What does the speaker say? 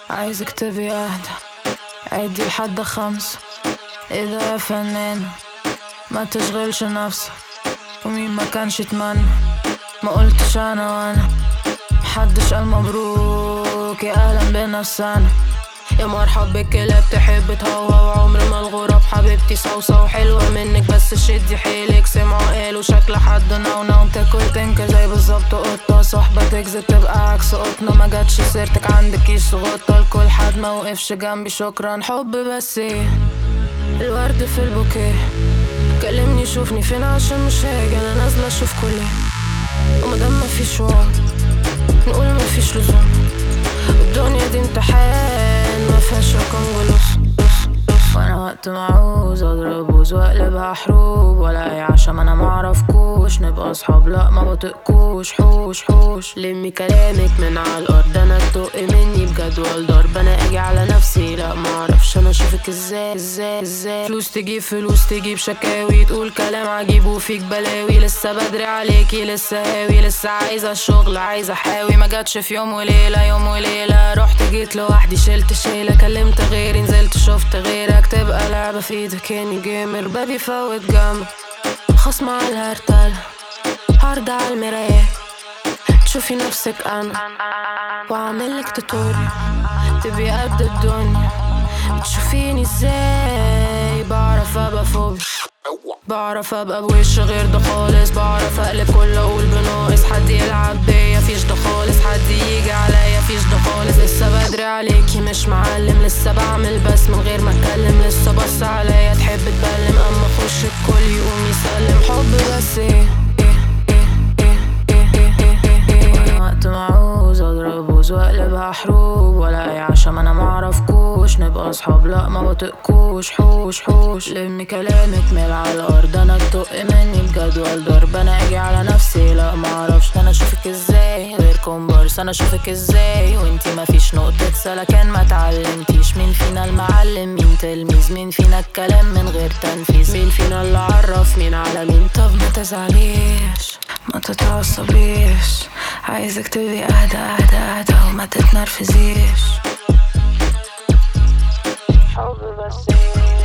عايزك تبقي اهدى عدي لحد خمس اذا يا فنان ما تشغلش نفسك ومين ما كانش يتمنى ما قلتش انا وانا محدش قال مبروك يا اهلا بنفسنا يا مرحب بك اللي بتحب تهوى وعمر ما الغراب حبيبتي صوصة وحلوة منك بس شدي حيلك سمعوا قالوا شكل حد نونة وتاكل تنكر زي بالظبط قطة صحبة تكذب تبقى عكس قطنا ما جاتش سيرتك عندك كيس غطة لكل حد ما وقفش جنبي شكرا حب بس ايه الورد في البوكيه كلمني شوفني فين عشان مش هاجي انا نازلة اشوف كله ومادام مفيش وعد نقول مفيش لزوم الدنيا دي امتحان ما فيهاش رقم جلوس وانا وقت ما عاوز اضرب بوز واقلبها حروب ولا اي عشان انا معرفكوش نبقى اصحاب لا ما بطقكوش حوش حوش لمي كلامك من على الارض انا تدق مني بجدول ضرب انا اجي على نفسي لا ما اعرفش انا اشوفك ازاي ازاي ازاي فلوس تجيب فلوس تجيب شكاوي تقول كلام عجيب وفيك بلاوي لسه بدري عليكي لسه هاوي لسه عايزه الشغل عايزه احاوي ما جاتش في يوم وليله يوم وليله رحت جيت لوحدي شلت شيله كلمت غيري نزلت شفت غيرك تبقى لعبه في ايدك اني جيمر بابي فوت جنبك خصم على الهرتل عرض على المراية تشوفي نفسك انا واعملك توتوريال تبقي قد الدنيا بتشوفيني ازاي بعرف ابقى فوبي بعرف ابقى بوش غير ده خالص بعرف اقلب كل اقول بناقص حد يلعب بيا فيش ده خالص حد يجي عليا فيش ده خالص لسه بدري عليكي مش معلم لسه بعمل بس من غير ما اتكلم لسه بص عليا تحب تبلم اما اخش الكل يقوم يسلم حب بس ايه وانا وقت ما عاوز اضرب بوز واقلبها حروب ولا اي عشان انا معرفكوش نبقى اصحاب لا ما بطقكوش حوش حوش لمي كلامك مال على الارض انا تدق مني بجدول ضرب انا اجي على نفسي لا ما اعرفش انا اشوفك ازاي غير كومبارس انا اشوفك ازاي وانتي ما فيش نقطة سلكان ما تعلمتيش مين فينا المعلم مين تلميذ مين فينا الكلام من غير تنفيذ مين فينا اللي عرف مين على مين طب ما تزعليش ما تتعصبيش عايزك تبقي اهدى اهدى اهدى وما تتنرفزيش حب بس